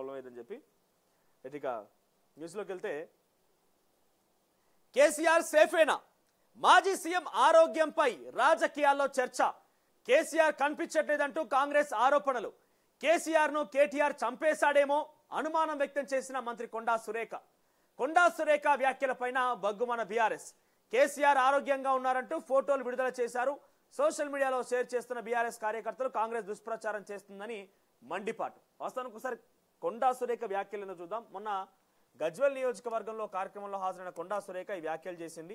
problem ఏదని చెప్పి అయితే ఇక న్యూస్లోకి వెళ్తే కేసీఆర్ సేఫేనా మాజీ సీఎం ఆరోగ్యంపై రాజకీయాల్లో చర్చ కేసీఆర్ కనిపించట్లేదంటూ కాంగ్రెస్ ఆరోపణలు కేసీఆర్ ను కేటీఆర్ చంపేశాడేమో అనుమానం వ్యక్తం చేసిన మంత్రి కొండా సురేఖ కొండా సురేఖ వ్యాఖ్యలపైన బగ్గుమన బీఆర్ఎస్ కేసీఆర్ ఆరోగ్యంగా ఉన్నారంటూ ఫోటోలు విడుదల చేశారు సోషల్ మీడియాలో షేర్ చేస్తున్న బీఆర్ఎస్ కార్యకర్తలు కాంగ్రెస్ దుష్ప్రచారం చేస్తుందని మండిపాటు వాస్తవానికి ఒకసారి కొండా సురేఖ వ్యాఖ్యలను చూద్దాం మొన్న గజ్వెల్ నియోజకవర్గంలో కార్యక్రమంలో హాజరైన కొండా సురేఖ ఈ వ్యాఖ్యలు చేసింది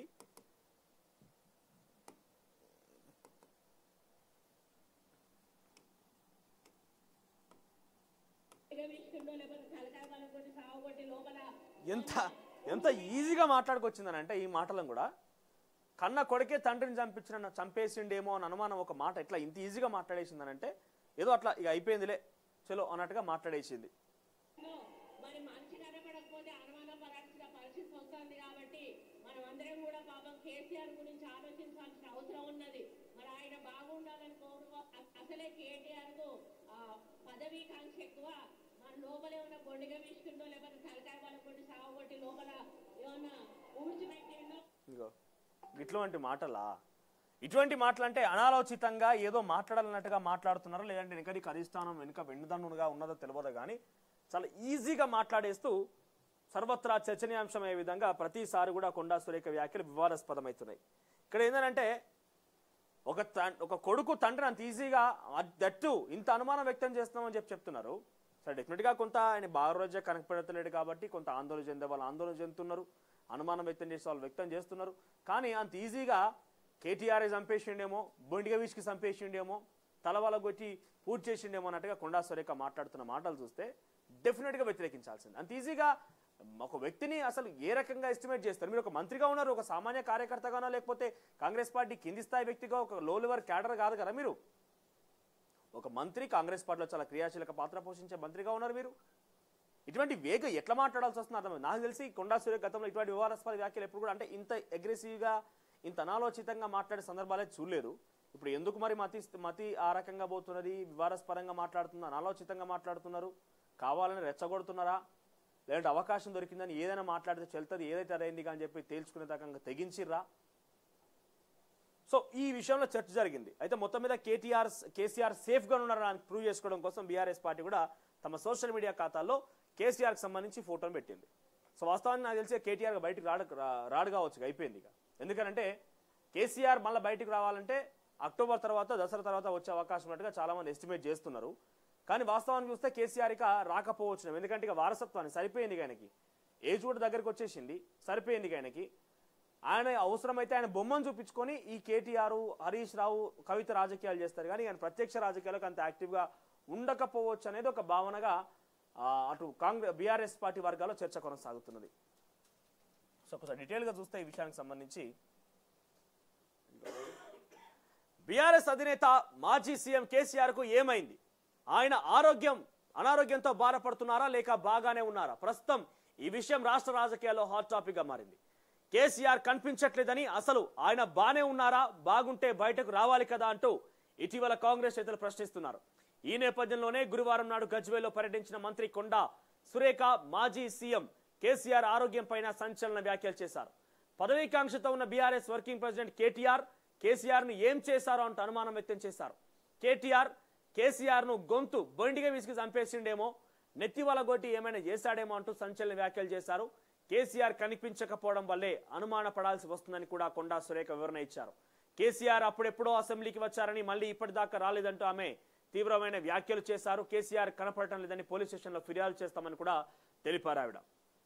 విషయంలో లేకపోతే తలకాయ వాళ్ళని కొట్టి సావగొట్టి లోపల ఎంత ఎంత ఈజీగా మాట్లాడుకొచ్చిందని అంటే ఈ మాటలను కూడా కన్న కొడుకే తండ్రిని చంపించిన చంపేసిండేమో అని అనుమానం ఒక మాట ఇట్లా ఇంత ఈజీగా మాట్లాడేసిందనంటే ఏదో అట్లా ఇక అయిపోయిందిలే చలో అన్నట్టుగా మాట్లాడేసింది మరి మనిషి కనపడకపోతే అనుమానం పడాల్సిన పరిస్థితి వస్తుంది కాబట్టి మనం అందరం కూడా పాపం కేసీఆర్ గురించి ఆలోచించాల్సిన అవసరం ఉన్నది మరి ఆయన బాగుండాలని కోరుకో అ- అసలే కేటీఆర్ కు ఆ, పదవీ కాంక్ష ఎక్కువ మన లోపలే ఉన్న బొండిగా విసుకుందో లేకపోతే తలకాయ వాళ్ళ కొట్టి సావగొట్టి లోపల ఏమన్నా ఊడ్చిపెట్టిందో ఇగో ఇటువంటి మాటలా ఇటువంటి మాటలు అంటే అనాలోచితంగా ఏదో మాట్లాడాలన్నట్టుగా మాట్లాడుతున్నారా లేదంటే వెనకది కధిష్టానం వెనుక వెన్నుదన్నుగా ఉన్నదో తెలియదు కానీ చాలా ఈజీగా మాట్లాడేస్తూ సర్వత్రా చర్చనీయాంశమయ్యే విధంగా ప్రతిసారి కూడా కొండా సురేఖ వ్యాఖ్యలు వివాదాస్పదమవుతున్నాయి ఇక్కడ ఏంటంటే ఒక తం- ఒక కొడుకు తండ్రి అంత ఈజీగా దట్టు ఇంత అనుమానం వ్యక్తం చేస్తున్నామని చెప్పి చెప్తున్నారు సరే డెఫినెట్గా కొంత ఆయన బాగా రోజే కనపడతలేడు కాబట్టి కొంత ఆందోళన చెందే వాళ్ళు ఆందోళన చెందుతున్నారు అనుమానం వ్యక్తం చేసే వాళ్ళు వ్యక్తం చేస్తున్నారు కానీ అంత ఈజీగా కేటీఆర్ చంపేసిండేమో బొండిగ వీచ్కి చంపేసిండేమో తలవల కొట్టి పూర్తి చేసిండేమో అన్నట్టుగా కొండా సురేఖ మాట్లాడుతున్న మాటలు చూస్తే డెఫినెట్గా వ్యతిరేకించాల్సింది అంత ఈజీగా ఒక వ్యక్తిని అసలు ఏ రకంగా ఎస్టిమేట్ చేస్తారు మీరు ఒక మంత్రిగా ఉన్నారు ఒక సామాన్య కార్యకర్తగానో లేకపోతే కాంగ్రెస్ పార్టీ కింది స్థాయి వ్యక్తిగా ఒక లో లెవెల్ క్యాడర్ కాదు కదా మీరు ఒక మంత్రి కాంగ్రెస్ పార్టీలో చాలా క్రియాశీలక పాత్ర పోషించే మంత్రిగా ఉన్నారు మీరు ఇటువంటి వేగ ఎట్లా మాట్లాడాల్సి వస్తుంది అర్థం నాకు తెలిసి కొండా సూర్య గతంలో ఇటువంటి వివాదాస్పద వ్యాఖ్యలు ఎప్పుడు కూడా అంటే ఇంత అగ్రెసివ్గా ఇంత అనాలోచితంగా మాట్లాడే సందర్భాలే చూడలేదు ఇప్పుడు ఎందుకు మరి మతి మతి ఆ రకంగా పోతున్నది వివాదాస్పదంగా మాట్లాడుతున్నారు అనాలోచితంగా మాట్లాడుతున్నారు కావాలని రెచ్చగొడుతున్నారా లేదంటే అవకాశం దొరికిందని ఏదైనా మాట్లాడితే చెల్తుంది ఏదైతే అదైంది అని చెప్పి తేల్చుకునే రకంగా తెగించిర్రా సో ఈ విషయంలో చర్చ జరిగింది అయితే మొత్తం మీద కేటీఆర్ కేసీఆర్ సేఫ్ గా ఉన్నారని ప్రూవ్ చేసుకోవడం కోసం బీఆర్ఎస్ పార్టీ కూడా తమ సోషల్ మీడియా ఖాతాల్లో కేసీఆర్ కి సంబంధించి ఫోటోను పెట్టింది సో వాస్తవానికి నాకు తెలిసి కేటీఆర్ బయటికి రాడు రా- రాడు కావచ్చు ఇక అయిపోయింది ఇక ఎందుకంటే కేసీఆర్ మళ్ళీ బయటికి రావాలంటే అక్టోబర్ తర్వాత దసరా తర్వాత వచ్చే అవకాశం ఉన్నట్టుగా చాలా మంది ఎస్టిమేట్ చేస్తున్నారు కానీ వాస్తవానికి చూస్తే కేసీఆర్ ఇక రాకపోవచ్చు ఎందుకంటే ఇక వారసత్వాన్ని సరిపోయింది ఇక ఆయనకి ఏజ్ కూడా దగ్గరికి వచ్చేసింది సరిపోయింది ఇక ఆయనకి ఆయన అవసరమైతే ఆయన బొమ్మను చూపించుకొని ఈ కేటీఆర్ హరీష్ రావు కవిత రాజకీయాలు చేస్తారు కానీ ఆయన ప్రత్యక్ష రాజకీయాలకు అంత యాక్టివ్గా ఉండకపోవచ్చు అనేది ఒక భావనగా ఆ, అటు కాంగ్రెస్ బీఆర్ఎస్ పార్టీ వర్గాల్లో చర్చ కొనసాగుతున్నది సో ఒకసారి డీటెయిల్గా చూస్తే ఈ విషయానికి సంబంధించి బీఆర్ఎస్ అధినేత మాజీ సీఎం కేసీఆర్ కు ఏమైంది ఆయన ఆరోగ్యం అనారోగ్యంతో బాధపడుతున్నారా లేక బాగానే ఉన్నారా ప్రస్తుతం ఈ విషయం రాష్ట్ర రాజకీయాల్లో హాట్ టాపిక్ గా మారింది కేసీఆర్ కనిపించట్లేదని అసలు ఆయన బానే ఉన్నారా బాగుంటే బయటకు రావాలి కదా అంటూ ఇటీవల కాంగ్రెస్ నేతలు ప్రశ్నిస్తున్నారు ఈ నేపథ్యంలోనే గురువారం నాడు గజ్వేల్లో పర్యటించిన మంత్రి కొండా సురేఖ మాజీ సీఎం కేసీఆర్ ఆరోగ్యం పైన సంచలన వ్యాఖ్యలు చేశారు పదవీకాంక్షతో ఉన్న BRS working president KTR KCR ను ఏం చేశారో అంటూ అనుమానం వ్యక్తం చేశారు కేటీఆర్ కేసీఆర్ ను గొంతు బొండిగా విసిగి చంపేసిండేమో నెత్తి వలగొట్టి ఏమైనా చేశాడేమో అంటూ సంచలన వ్యాఖ్యలు చేశారు కేసీఆర్ కనిపించకపోవడం వల్లే అనుమాన పడాల్సి వస్తుందని కూడా కొండా సురేఖ వివరణ ఇచ్చారు కేసీఆర్ అప్పుడెప్పుడో అసెంబ్లీకి వచ్చారని మళ్ళీ ఇప్పటిదాకా రాలేదంటూ ఆమె తీవ్రమైన వ్యాఖ్యలు చేశారు కేసీఆర్ కనపడటం లేదని పోలీస్ స్టేషన్లో ఫిర్యాదు చేస్తామని కూడా తెలిపారు ఆవిడ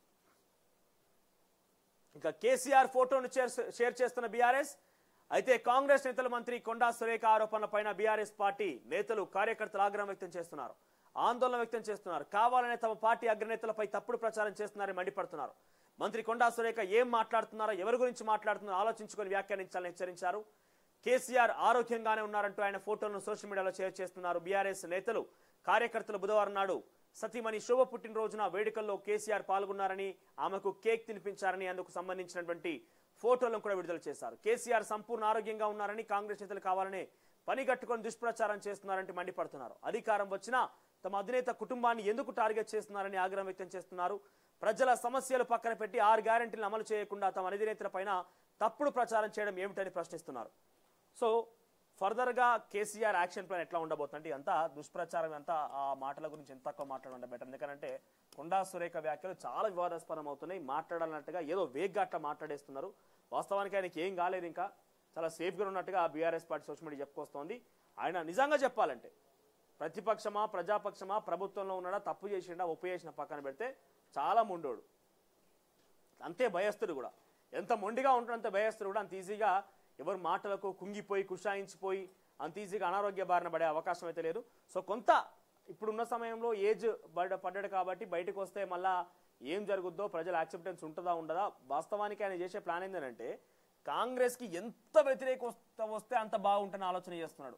ఇంకా కేసీఆర్ ఫోటోను షేర్- షేర్ చేస్తున్న బీఆర్ఎస్ అయితే కాంగ్రెస్ నేతల మంత్రి కొండా సురేఖ ఆరోపణలపైన బీఆర్ఎస్ పార్టీ నేతలు కార్యకర్తలు ఆగ్రహం వ్యక్తం చేస్తున్నారు ఆందోళన వ్యక్తం చేస్తున్నారు కావాలనే తమ పార్టీ అగ్రనేతలపై తప్పుడు ప్రచారం చేస్తున్నారని మండిపడుతున్నారు మంత్రి కొండా సురేఖ ఏం మాట్లాడుతున్నారో ఎవరి గురించి మాట్లాడుతున్నారో ఆలోచించుకొని వ్యాఖ్యానించాలని హెచ్చరించారు కేసీఆర్ ఆరోగ్యంగానే ఉన్నారంటూ ఆయన ఫోటోలను సోషల్ మీడియాలో షేర్ చేస్తున్నారు బీఆర్ఎస్ నేతలు కార్యకర్తలు బుధవారం నాడు సతీమణి శుభ పుట్టినరోజున వేడుకల్లో కేసీఆర్ పాల్గొన్నారని ఆమెకు కేక్ తినిపించారని అందుకు సంబంధించినటువంటి ఫోటోలను కూడా విడుదల చేశారు కేసీఆర్ సంపూర్ణ ఆరోగ్యంగా ఉన్నారని కాంగ్రెస్ నేతలు కావాలనే పని కట్టుకొని దుష్ప్రచారం చేస్తున్నారంటే మండిపడుతున్నారు అధికారం వచ్చినా తమ అధినేత కుటుంబాన్ని ఎందుకు టార్గెట్ చేస్తున్నారని ఆగ్రహం వ్యక్తం చేస్తున్నారు ప్రజల సమస్యలు పక్కన పెట్టి ఆరు గ్యారంటీలను అమలు చేయకుండా తమ అధినేతల పైన తప్పుడు ప్రచారం చేయడం ఏమిటని ప్రశ్నిస్తున్నారు సో ఫర్దర్గా కేసీఆర్ యాక్షన్ ప్లాన్ ఎట్లా ఉండబోతుందంటే ఇదంతా దుష్ప్రచారం అంతా ఆ మాటల గురించి ఎంత తక్కువ మాట్లాడడం బెటర్ ఎందుకంటే కొండా సురేఖ వ్యాఖ్యలు చాలా వివాదాస్పదం అవుతున్నాయి మాట్లాడాలన్నట్టుగా ఏదో వేగ్గా అట్లా మాట్లాడేస్తున్నారు వాస్తవానికి ఆయనకి ఏం కాలేదు ఇంకా చాలా సేఫ్గా ఉన్నట్టుగా బీఆర్ఎస్ పార్టీ సోషల్ మీడియా చెప్పుకొస్తోంది ఆయన నిజంగా చెప్పాలంటే ప్రతిపక్షమా ప్రజాపక్షమా ప్రభుత్వంలో ఉన్నాడా తప్పు చేసిండా ఒప్పు చేసిన పక్కన పెడితే చాలా ముండోడు అంతే భయస్తుడు కూడా ఎంత మొండిగా ఉంటాడు అంత భయస్తుడు కూడా అంత ఈజీగా ఎవరి మాటలకు కుంగిపోయి కుషాయించిపోయి అంత ఈజీగా అనారోగ్య బారిన పడే అవకాశం అయితే లేదు సో కొంత ఇప్పుడున్న సమయంలో ఏజ్ బడ పడ్డాడు కాబట్టి బయటకు వస్తే మళ్ళా ఏం జరుగుద్దో ప్రజల యాక్సెప్టెన్స్ ఉంటుందా ఉండదా వాస్తవానికి ఆయన చేసే ప్లాన్ ఏంటంటే కాంగ్రెస్కి ఎంత వ్యతిరేక వస్త- వస్తే అంత బాగుంటుందని ఆలోచన చేస్తున్నాడు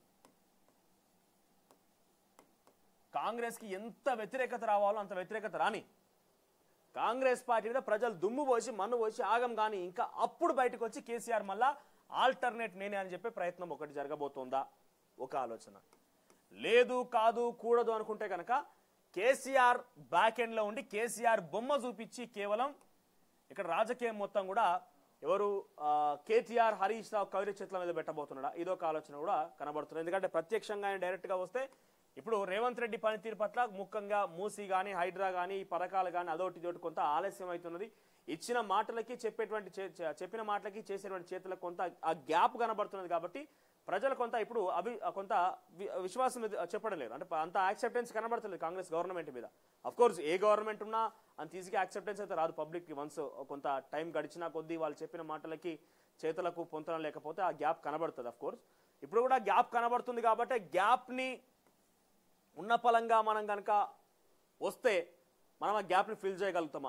కాంగ్రెస్కి ఎంత వ్యతిరేకత రావాలో అంత వ్యతిరేకత రాని కాంగ్రెస్ పార్టీ మీద ప్రజలు దుమ్ము పోసి మన్ను పోసి ఆగం కానీ ఇంకా అప్పుడు బయటకు వచ్చి కేసీఆర్ మళ్ళా ఆల్టర్నేట్ నేనే అని చెప్పే ప్రయత్నం ఒకటి జరగబోతోందా ఒక ఆలోచన లేదు కాదు కూడదు అనుకుంటే కనుక కేసీఆర్ బ్యాక్ ఎండ్లో ఉండి కేసీఆర్ బొమ్మ చూపించి కేవలం ఇక్కడ రాజకీయం మొత్తం కూడా ఎవరు ఆ, కేటీఆర్ హరీష్ రావు కవిరి చేతుల మీద పెట్టబోతున్నాడా ఇదొక ఆలోచన కూడా కనబడుతుంది ఎందుకంటే ప్రత్యక్షంగా ఆయన డైరెక్ట్గా వస్తే ఇప్పుడు రేవంత్ రెడ్డి పనితీరు పట్ల ముఖ్యంగా మూసీ కానీ హైడ్రా కానీ ఈ పథకాలు కానీ అదొకటి ఇదొకటి కొంత ఆలస్యం అవుతున్నది ఇచ్చిన మాటలకి చెప్పేటువంటి చే- చే- చెప్పిన మాటలకి చేసేటువంటి చేతులకు కొంత ఆ గ్యాప్ కనబడుతున్నది కాబట్టి ప్రజలు కొంత ఇప్పుడు అభి కొంత వి- విశ్వాసం మీద చెప్పడం లేదు అంటే అంత యాక్సెప్టెన్స్ కనబడతలేదు కాంగ్రెస్ గవర్నమెంట్ మీద అఫ్ కోర్స్ ఏ గవర్నమెంట్ ఉన్నా అంత ఈజీగా యాక్సెప్టెన్స్ అయితే రాదు పబ్లిక్ వన్స్ కొంత టైం గడిచినా కొద్దీ వాళ్ళు చెప్పిన మాటలకి చేతులకు పొంతనం లేకపోతే ఆ గ్యాప్ కనబడుతుంది అఫ్ కోర్స్ ఇప్పుడు కూడా గ్యాప్ కనబడుతుంది కాబట్టి గ్యాప్ని ఉన్న పలంగా మనం కనుక వస్తే మనం ఆ గ్యాప్ని ఫిల్ చేయగలుగుతామా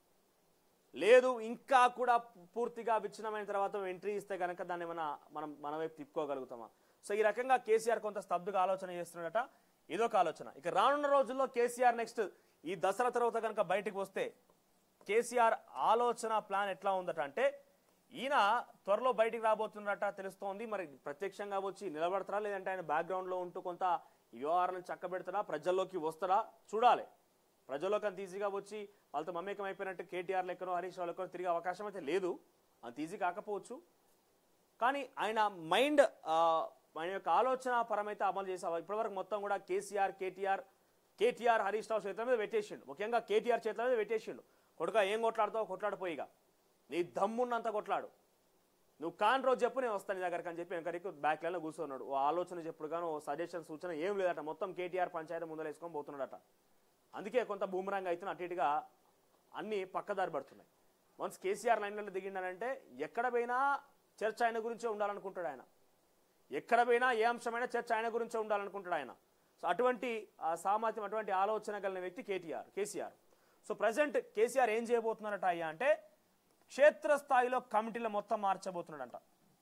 లేదు ఇంకా కూడా పూర్తిగా విచ్ఛిన్నమైన తర్వాత ఎంట్రీ ఇస్తే కనుక దాన్ని ఏమైనా మనం మన వైపు తిప్పుకోగలుగుతామా సో ఈ రకంగా కేసీఆర్ కొంత స్తబ్దుగా ఆలోచన చేస్తున్నాడట ఇదొక ఆలోచన ఇక రానున్న రోజుల్లో కేసీఆర్ నెక్స్ట్ ఈ దసరా తర్వాత కనుక బయటకు వస్తే కేసీఆర్ ఆలోచన ప్లాన్ ఎట్లా ఉందట అంటే ఈయన త్వరలో బయటికి రాబోతున్నట తెలుస్తోంది మరి ప్రత్యక్షంగా వచ్చి నిలబడతారా లేదంటే ఆయన బ్యాక్గ్రౌండ్లో ఉంటూ కొంత ఈ వ్యవహారాలను చక్కబెడతాడా ప్రజల్లోకి వస్తాడా చూడాలి ప్రజల్లోకి అంత ఈజీగా వచ్చి వాళ్ళతో మమేకం అయిపోయినట్టు కేటీఆర్ లెక్కనో హరీష్ రావు లెక్కనో తిరిగే అవకాశం అయితే లేదు అంత ఈజీ కాకపోవచ్చు కానీ ఆయన మైండ్ ఆ, ఆయన యొక్క ఆలోచన పరమైతే అమలు చేసే ఇప్పటివరకు మొత్తం కూడా కేసీఆర్ కేటీఆర్ కేటీఆర్ హరీష్ రావు చేతుల మీద పెట్టేసిండు ముఖ్యంగా కేటీఆర్ చేతుల మీద పెట్టేసిండు కొడుక ఏం కొట్లాడుతావు కొట్లాడిపోయిగా నీ దమ్మున్నంత కొట్లాడు నువ్వు కాని రోజు చెప్పు నేను వస్తాను నీ దగ్గరికి అని చెప్పి వెనకరికి బ్యాక్ లైన్లో కూర్చున్నాడు ఓ ఆలోచన చెప్పుడు కానీ ఓ సజెషన్ సూచన ఏం లేదట మొత్తం కేటీఆర్ పంచాయతీ ముందర వేసుకొని పోతున్నాడట అందుకే కొంత బూమరాంగ్ అయితే అటు ఇటుగా అన్ని పక్కదారి పడుతున్నాయి వన్స్ కేసీఆర్ లైన్లలో దిగిండానంటే ఎక్కడ పోయినా చర్చ ఆయన గురించే ఉండాలనుకుంటాడు ఆయన ఎక్కడ పోయినా ఏ అంశమైనా చర్చ ఆయన గురించే ఉండాలనుకుంటాడు ఆయన సో అటువంటి ఆ సామర్థ్యం అటువంటి ఆలోచన కలిగిన వ్యక్తి KTR KCR so present KCR ఏం చేయబోతున్నారట అయ్యా అంటే క్షేత్రస్థాయిలో కమిటీలు మొత్తం మార్చబోతున్నాడంట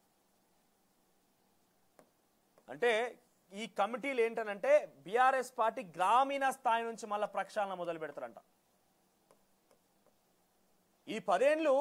అంటే ఈ కమిటీలు ఏంటనంటే బీఆర్ఎస్ పార్టీ గ్రామీణ స్థాయి నుంచి మళ్ళీ ప్రక్షాళన మొదలు పెడతారంట ఈ పదేండ్లు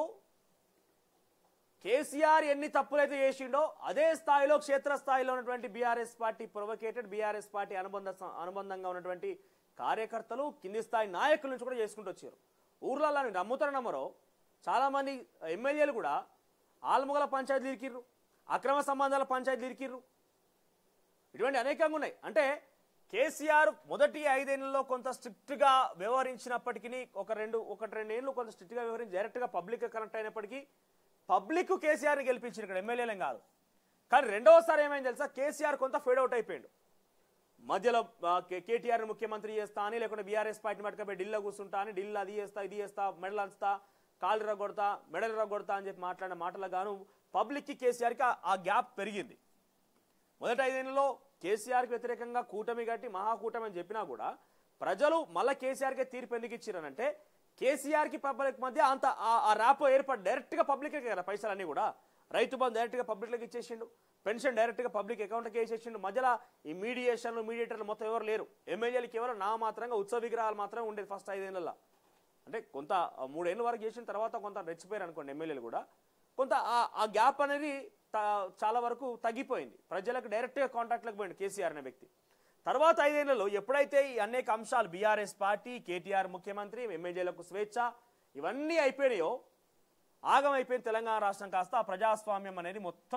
కేసీఆర్ ఎన్ని తప్పులైతే చేసిండో అదే స్థాయిలో క్షేత్రస్థాయిలో ఉన్నటువంటి BRS party provocated BRS party అనుబంధ అనుబంధంగా ఉన్నటువంటి కార్యకర్తలు కింది స్థాయి నాయకుల నుంచి కూడా చేసుకుంటూ వచ్చారు ఊర్లలో మీరు నమ్ముతారో నమ్మరో చాలా మంది ఎమ్మెల్యేలు కూడా ఆల్ముగల పంచాయతీలు ఇరికిర్రు అక్రమ సంబంధాల పంచాయతీలు ఇరికిర్రు ఇటువంటి అనేకంగా ఉన్నాయి అంటే కేసీఆర్ మొదటి ఐదేళ్లలో కొంత స్ట్రిక్ట్గా వ్యవహరించినప్పటికీ ఒక రెండు ఒకటి రెండు ఏళ్ళు కొంత స్ట్రిక్ట్గా వ్యవహరించి డైరెక్ట్గా పబ్లిక్ కనెక్ట్ అయినప్పటికీ పబ్లిక్ కేసీఆర్ని గెలిపించారు ఇక్కడ ఎమ్మెల్యేలేం కాదు కానీ రెండవసారి ఏమైంది తెలుసా కేసీఆర్ కొంత ఫేడ్ అవుట్ అయిపోయాడు మధ్యలో ఆ, కే- కేటీఆర్ ముఖ్యమంత్రి చేస్తా అని లేకుంటే బీఆర్ఎస్ పార్టీ మటుకపోయి ఢిల్లీలో కూర్చుంటా అని ఢిల్లీ అది చేస్తా ఇది చేస్తా మెడల్ అంచుతా కాళ్ళు రగొడతా మెడల్ రగొడతా అని చెప్పి మాట్లాడిన మాటలకు గాను పబ్లిక్కి కేసీఆర్కి ఆ- ఆ గ్యాప్ పెరిగింది మొదటి ఐదేళ్లలో కేసీఆర్కి వ్యతిరేకంగా కూటమి కట్టి మహాకూటమి అని చెప్పినా కూడా ప్రజలు మళ్ళీ కేసీఆర్కే తీర్పు ఎందుకు ఇచ్చిరనంటే కేసీఆర్కి పబ్లిక్ మధ్య అంత ఆ- ఆ ర్యాపో ఏర్పడి డైరెక్ట్గా పబ్లికే కదా పైసలన్నీ కూడా రైతు బంధు డైరెక్ట్గా పబ్లిక్లకు ఇచ్చేసిండు పెన్షన్ డైరెక్ట్గా పబ్లిక్ అకౌంట్కి వేసేసిండు మధ్యలో ఈ మీడియేషన్లు మీడియేటర్లు మొత్తం ఎవరు లేరు ఎమ్మెల్యేలు కేవలం నా మాత్రంగా ఉత్సవ విగ్రహాలు మాత్రమే ఉండేది ఫస్ట్ ఐదేళ్లలో అంటే కొంత ఆ మూడేళ్ళ వరకు చేసిన తర్వాత కొంత రెచ్చిపోయారు అనుకోండి ఎమ్మెల్యేలు కూడా కొంత ఆ- ఆ గ్యాప్ అనేది త- చాలా వరకు తగ్గిపోయింది ప్రజలకు డైరెక్ట్గా కాంటాక్ట్లకు పోయింది కేసీఆర్ అనే వ్యక్తి తర్వాత ఐదేళ్లలో ఎప్పుడైతే ఈ అనేక అంశాలు బీఆర్ఎస్ పార్టీ కేటీఆర్ ముఖ్యమంత్రి ఎమ్మెల్యేలకు స్వేచ్ఛ ఇవన్నీ అయిపోయినాయో ఆగమైపోయిన తెలంగాణ రాష్ట్రం కాస్త ఆ ప్రజాస్వామ్యం అనేది మొత్తం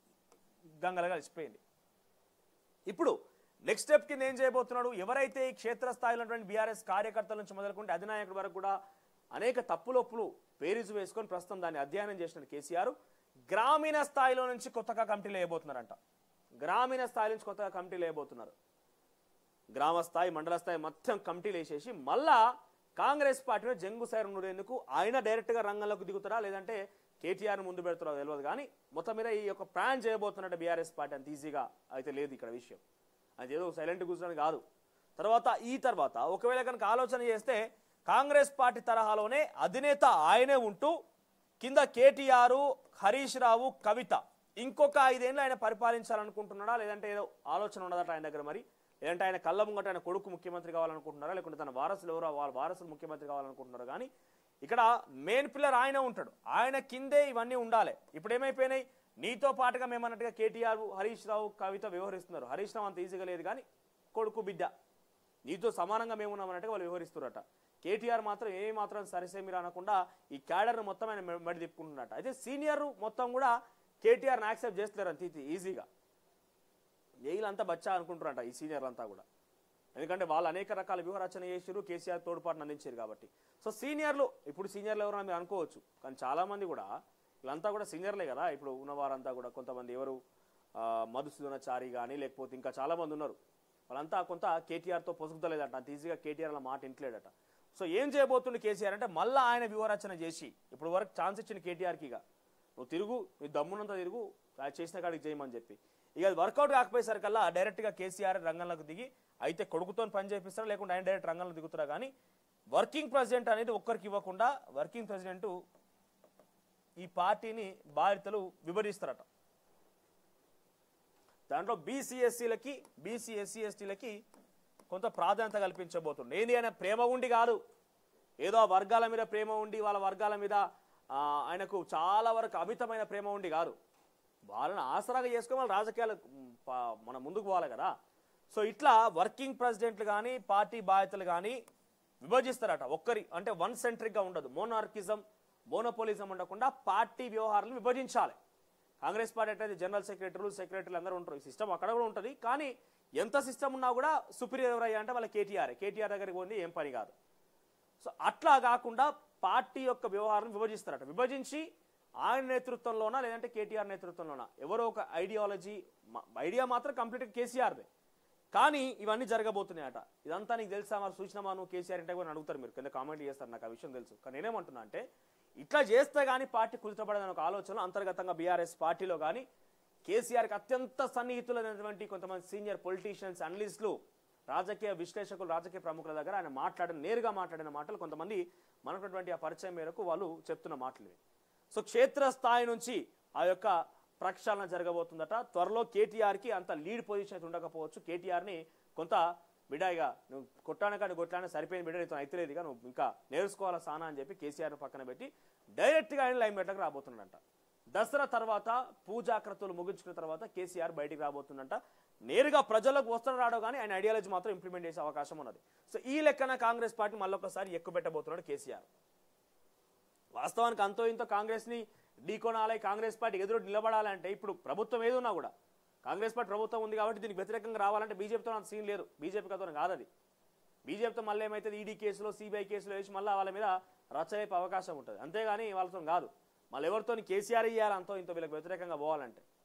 గంగలు కలిసిపోయింది ఇప్పుడు నెక్స్ట్ స్టెప్ కింద ఏం చేయబోతున్నాడు ఎవరైతే ఈ క్షేత్రస్థాయిలో ఉన్నటువంటి బీఆర్ఎస్ కార్యకర్తల నుంచి మొదలుకుంటే అధినాయకుడి వరకు కూడా అనేక తప్పులొప్పులు పేరీజు వేసుకొని ప్రస్తుతం దాన్ని అధ్యయనం చేసిన కేసీఆర్ గ్రామీణ స్థాయిలో నుంచి కొత్తగా కమిటీలు వేయబోతున్నారంట గ్రామీణ స్థాయి నుంచి కొత్తగా కమిటీలు వేయబోతున్నారు గ్రామ స్థాయి మండల స్థాయి మొత్తం కమిటీలు వేసేసి మళ్ళా కాంగ్రెస్ పార్టీలో జంగు సైరం ఉండేందుకు ఆయన డైరెక్ట్గా రంగంలోకి దిగుతారా లేదంటే కేటీఆర్ ముందు పెడతారో తెలియదు కానీ మొత్తం మీద ఈ యొక్క ప్లాన్ చేయబోతున్నట్టు బీఆర్ఎస్ పార్టీ అంత ఈజీగా అయితే లేదు ఇక్కడ విషయం అది ఏదో సైలెంట్ కూర్చొని కాదు తర్వాత ఈ తర్వాత ఒకవేళ కనుక ఆలోచన చేస్తే కాంగ్రెస్ పార్టీ తరహాలోనే అధినేత ఆయనే ఉంటూ కింద కేటీఆర్ హరీష్ రావు కవిత ఇంకొక ఐదేళ్ళు ఆయన పరిపాలించాలనుకుంటున్నాడా లేదంటే ఏదో ఆలోచన ఉన్నదట ఆయన దగ్గర మరి లేదంటే ఆయన కళ్ళ ముంగట ఆయన కొడుకు ముఖ్యమంత్రి కావాలనుకుంటున్నారా లేకుంటే తన వారసులు ఎవరో వాళ్ళ వారసులు ముఖ్యమంత్రి కావాలనుకుంటున్నారా కానీ ఇక్కడ మెయిన్ పిల్లర్ ఆయన ఉంటాడు ఆయన కిందే ఇవన్నీ ఉండాలి ఇప్పుడు ఏమైపోయినాయి నీతో పాటుగా మేమన్నట్టుగా కేటీఆర్ హరీష్ రావు కవిత వ్యవహరిస్తున్నారు హరీష్ రావు అంత ఈజీగా లేదు కానీ కొడుకు బిడ్డ నీతో సమానంగా మేము ఉన్నామన్నట్టుగా వాళ్ళు వ్యవహరిస్తున్నారట కేటీఆర్ మాత్రం ఏ మాత్రం సరిసేమిరా అనకుండా ఈ క్యాడర్ను మొత్తం ఆయన మె- మెడ తిప్పుకుంటున్నట్ట అయితే సీనియర్ మొత్తం కూడా కేటీఆర్ని యాక్సెప్ట్ చేస్తున్నారు అంత ఇది ఈజీగా వీళ్ళంతా బచ్చా అనుకుంటారంట ఈ సీనియర్లు అంతా కూడా ఎందుకంటే వాళ్ళు అనేక రకాల వ్యూహరచన చేసారు కేసీఆర్ తోడ్పాటును అందించారు కాబట్టి సో సీనియర్లు ఇప్పుడు సీనియర్లు ఎవరైనా మీరు అనుకోవచ్చు కానీ చాలా మంది కూడా వీళ్ళంతా కూడా సీనియర్లే కదా ఇప్పుడు ఉన్న వారంతా కూడా కొంతమంది ఎవరు ఆ, మధుసూదనాచారి కానీ లేకపోతే ఇంకా చాలా మంది ఉన్నారు వాళ్ళంతా కొంత కేటీఆర్తో పొసుగుతలేదట అంత ఈజీగా కేటీఆర్ అలా మాట ఇంట్లేడట సో ఏం చేయబోతుండే కేసీఆర్ అంటే మళ్ళీ ఆయన వ్యూహరచన చేసి ఇప్పుడు వరకు ఛాన్స్ ఇచ్చిన కేటీఆర్కి ఇక నువ్వు తిరుగు నీ దమ్మునంత తిరుగు అది చేసిన కాడికి చేయమని చెప్పి ఇక అది వర్కౌట్ కాకపోయేసరికల్లా డైరెక్ట్గా కేసీఆర్ రంగంలోకి దిగి అయితే కొడుకుతో పని చేపిస్తారా లేకుంటే ఆయన డైరెక్ట్ రంగంలో దిగుతారా కానీ వర్కింగ్ ప్రెసిడెంట్ అనేది ఒక్కరికి ఇవ్వకుండా వర్కింగ్ ప్రెసిడెంట్ ఈ పార్టీని బాధ్యతలు విభజిస్తారట దాంట్లో బీసీఎస్సీలకి బీసీ ఎస్సీ ఎస్టీలకి కొంత ప్రాధాన్యత కల్పించబోతుంది ఏంది ఆయన ప్రేమ ఉండి కాదు ఏదో ఆ వర్గాల మీద ప్రేమ ఉండి వాళ్ళ వర్గాల మీద ఆ, ఆయనకు చాలా వరకు అమితమైన ప్రేమ ఉండి కాదు వాళ్ళని ఆసరాగా చేసుకొని వాళ్ళ రాజకీయాలు మ్, ప- మన ముందుకు పోవాలి కదా సో ఇట్లా వర్కింగ్ ప్రెసిడెంట్లు కానీ పార్టీ బాధ్యతలు కానీ విభజిస్తారట ఒక్కరి అంటే వన్ సెంట్రిక్గా ఉండదు మోనార్కిజం మోనోపోలిజం ఉండకుండా పార్టీ వ్యవహారాలను విభజించాలి కాంగ్రెస్ పార్టీ అయితే జనరల్ సెక్రటరీలు సెక్రటరీలు అందరూ ఉంటారు ఈ సిస్టమ్ అక్కడ కూడా ఉంటుంది కానీ ఎంత సిస్టమ్ ఉన్నా కూడా సుపీరియర్ ఎవరయ్యా అంటే వాళ్ళ కేటీఆర్ కేటీఆర్ దగ్గరికి పోయింది ఏం పని కాదు సో అట్లా కాకుండా పార్టీ యొక్క వ్యవహారం విభజిస్తారట విభజించి ఆయన నేతృత్వంలోనా లేదంటే కేటీఆర్ నేతృత్వంలోనా ఎవరో ఒక ఐడియాలజీ ఐడియా మాత్రం కంప్లీట్గా కేసీఆర్దే కానీ ఇవన్నీ జరగబోతున్నాయట ఇదంతా నీకు తెలుసా మరి సూచనమా నువ్వు కేసీఆర్ అంటే కూడా అడుగుతారు మీరు కింద కామెంట్ చేస్తారు నాకు ఆ విషయం తెలుసు కానీ నేనేమంటున్నా అంటే ఇట్లా చేస్తే కానీ పార్టీ కుదుటపడదని ఒక ఆలోచన అంతర్గతంగా బీఆర్ఎస్ పార్టీలో కానీ కేసీఆర్కి అత్యంత సన్నిహితులైనటువంటి కొంతమంది సీనియర్ పొలిటీషియన్స్ అనలిస్టులు రాజకీయ విశ్లేషకులు రాజకీయ ప్రముఖుల దగ్గర ఆయన మాట్లాడిన నేరుగా మాట్లాడిన మాటలు కొంతమంది మనకున్నటువంటి ఆ పరిచయం మేరకు వాళ్ళు చెప్తున్న మాటలు ఇవి సో క్షేత్రస్థాయి నుంచి ఆ యొక్క ప్రక్షాళన జరగబోతుందట త్వరలో కేటీఆర్కి అంత లీడ్ పొజిషన్ అయితే ఉండకపోవచ్చు కేటీఆర్ని కొంత బిడాయిగా నువ్వు కొట్టాను కానీ కొట్లానే సరిపోయిన బిడ్డ నీతో అయితలేదు ఇక నువ్వు ఇంకా నేర్చుకోవాలా సానా అని చెప్పి కేసీఆర్ పక్కన పెట్టి డైరెక్ట్గా ఆయన లైన్ మెట్లకు రాబోతున్నాడంట దసరా తర్వాత పూజాకృతులు ముగించుకున్న తర్వాత కేసీఆర్ బయటికి రాబోతుందంట నేరుగా ప్రజలకు వస్తాడు రాడో కానీ ఆయన ఐడియాలజీ మాత్రం ఇంప్లిమెంట్ చేసే అవకాశం ఉన్నది సో ఈ లెక్కన కాంగ్రెస్ పార్టీ మళ్ళొకసారి ఎక్కువ పెట్టబోతున్నాడు కేసీఆర్ వాస్తవానికి అంతో ఇంతో కాంగ్రెస్ని ఢీకొనాలి కాంగ్రెస్ పార్టీ ఎదురు నిలబడాలంటే ఇప్పుడు ప్రభుత్వం ఏది ఉన్నా కూడా కాంగ్రెస్ పార్టీ ప్రభుత్వం ఉంది కాబట్టి దీనికి వ్యతిరేకంగా రావాలంటే బీజేపీతో అంత సీన్ లేదు బీజేపీ కథ కాదు అది బీజేపీతో మళ్ళీ ఏమైతే ఈడీ కేసులో సిబిఐ కేసులో వేసి మళ్ళీ వాళ్ళ మీద రచ్చయ్యే అవకాశం ఉంటుంది అంతేగాని వాళ్ళతో కాదు మళ్ళీ ఎవరితో కేసీఆర్ ఇవ్వాలి అంతో ఇంతో వీళ్ళకి వ్యతిరేకంగా పోవాలంటే